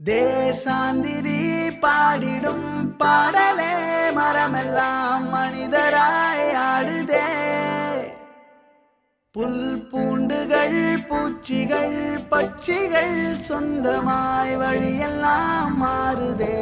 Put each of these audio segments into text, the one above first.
தேசாந்திரி பாடிடும் பாடலே மரமெல்லாம் மனிதராய் ஆடுதே புல் பூண்டுகள் பூச்சிகள் பட்சிகள் சொந்தமாய் வழியெல்லாம் மாறுதே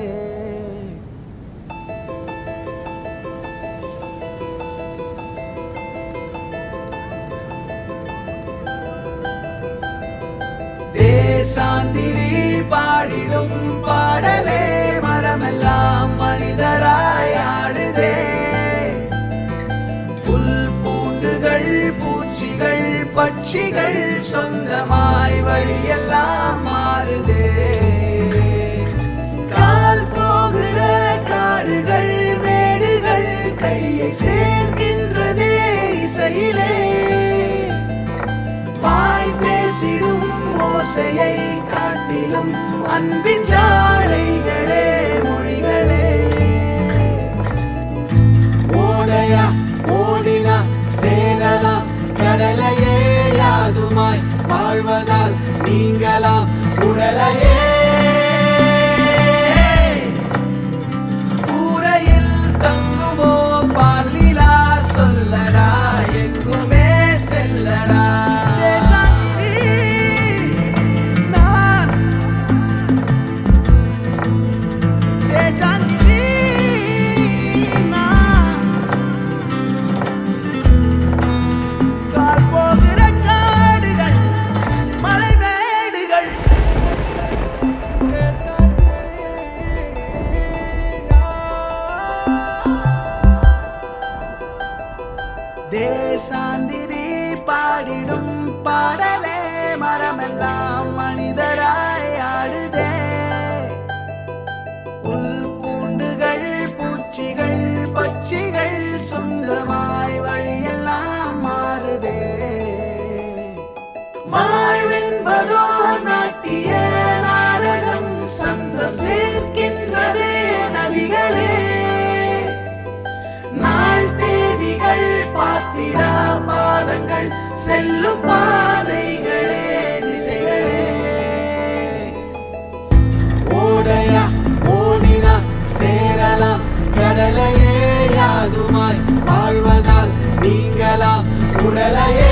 தேசாந்திரி பாடிடும் பாடலே மரமெல்லாம் மனிதராய் ஆடுதே புல் பூண்டுகள் பூச்சிகள் பட்சிகள் சொந்தமாய் வழியெல்லாம் மாறுதே கால் போகிற காடுகள் மேடுகள் கையை சேர்க்கின்றதே இசையிலே வாய் பேசிடும் ஓசையை காட்டிலும் அன்பின் ஜாடைகளே மொழிகளே ஓடையா ஓடினா சேரலாம் கடலையே யாதுமாய் வாழ்வதால் நீங்களாம் உடலையே கூரையில் தங்குமோ பாலிலா சொல்லடா எங்குமே செல்லடா நான் தேசாந்திரி நான் கால் போகிற காடுகள் மலைமேடுகள் தேசாந்திரி பாடிடும் பாடலே மரமெல்லாம் மனிதராய் ஆடுதே புல் பூண்டுகள் பூச்சிகள் பட்சிகள் சொந்தமாய் வழியெல்லாம் மாறுதே வாழ்வென்பதோ நாட்டிய நாடகம் சந்தம் சேர்க்கின்றதே நதிகளே நாள் தேதிகள் பார்த்திடா பாதங்கள் செல்லும் பாதைகளே திசைகளே ஓடையா ஓடினா சேரலாம் கடலையே யாதுமாய் வாழ்வதால் நீங்களாம் உடலையே